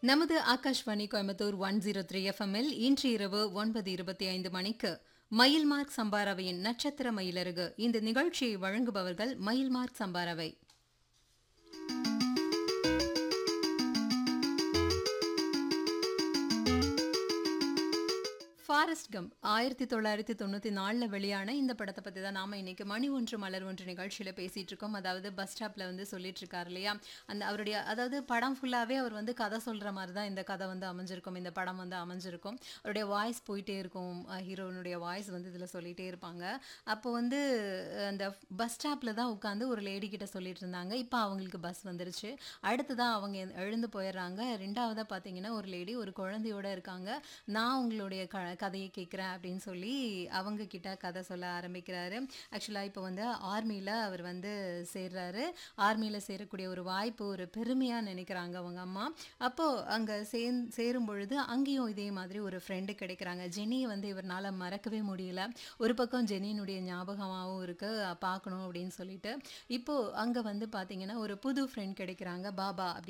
நமது Akashvani Coimbatore one zero three எஃப்எம்மில் இன்று இரவு ஒன்பது இருபத்தி ஐந்து மணிக்கு மயில்மார்க் சம்பாரவையின் நட்சத்திர மயிலருகு இந்த நிகழ்ச்சியை வழங்குபவர்கள் மயில்மார்க் சம்பாரவை ஃபாரஸ்ட் கம் ஆயிரத்தி தொள்ளாயிரத்தி தொண்ணூற்றி நாலில் வெளியான இந்த படத்தை பற்றி தான் நாம் இன்னைக்கு மணி ஒன்று மலர் ஒன்று நிகழ்ச்சியில் பேசிகிட்டு இருக்கோம் அதாவது பஸ் ஸ்டாப்பில் வந்து சொல்லிட்டு இருக்காரு இல்லையா அந்த அவருடைய அதாவது படம் ஃபுல்லாகவே அவர் வந்து கதை சொல்கிற மாதிரி தான் இந்த கதை வந்து அமைஞ்சிருக்கும் இந்த படம் வந்து அமைஞ்சிருக்கும் அவருடைய வாய்ஸ் போயிட்டே இருக்கும் ஹீரோனுடைய வாய்ஸ் வந்து இதில் சொல்லிகிட்டே இருப்பாங்க அப்போ வந்து அந்த பஸ் ஸ்டாப்பில் தான் உட்காந்து ஒரு லேடி கிட்ட சொல்லிட்டு இருந்தாங்க இப்போ அவங்களுக்கு பஸ் வந்துருச்சு அடுத்ததான் அவங்க எழுந்து போயிடுறாங்க ரெண்டாவதாக பார்த்தீங்கன்னா ஒரு லேடி ஒரு குழந்தையோட இருக்காங்க நான் உங்களுடைய க கதையை கேட்குறேன் அப்படின்னு சொல்லி அவங்க கிட்ட கதை சொல்ல ஆரம்பிக்கிறாரு ஆக்சுவலாக இப்போ வந்து ஆர்மியில் அவர் வந்து சேர்றாரு ஆர்மியில் சேரக்கூடிய ஒரு வாய்ப்பு ஒரு பெருமையாக நினைக்கிறாங்க அவங்க அம்மா அப்போது அங்கே சேர் சேரும் பொழுது அங்கேயும் இதே மாதிரி ஒரு ஃப்ரெண்டு கிடைக்கிறாங்க ஜெனியை வந்து இவரால் மறக்கவே முடியல ஒரு பக்கம் ஜெனியினுடைய ஞாபகமாகவும் இருக்குது பார்க்கணும் அப்படின்னு சொல்லிட்டு இப்போது அங்கே வந்து பார்த்தீங்கன்னா ஒரு புது ஃப்ரெண்ட் கிடைக்கிறாங்க பாபா அப்படி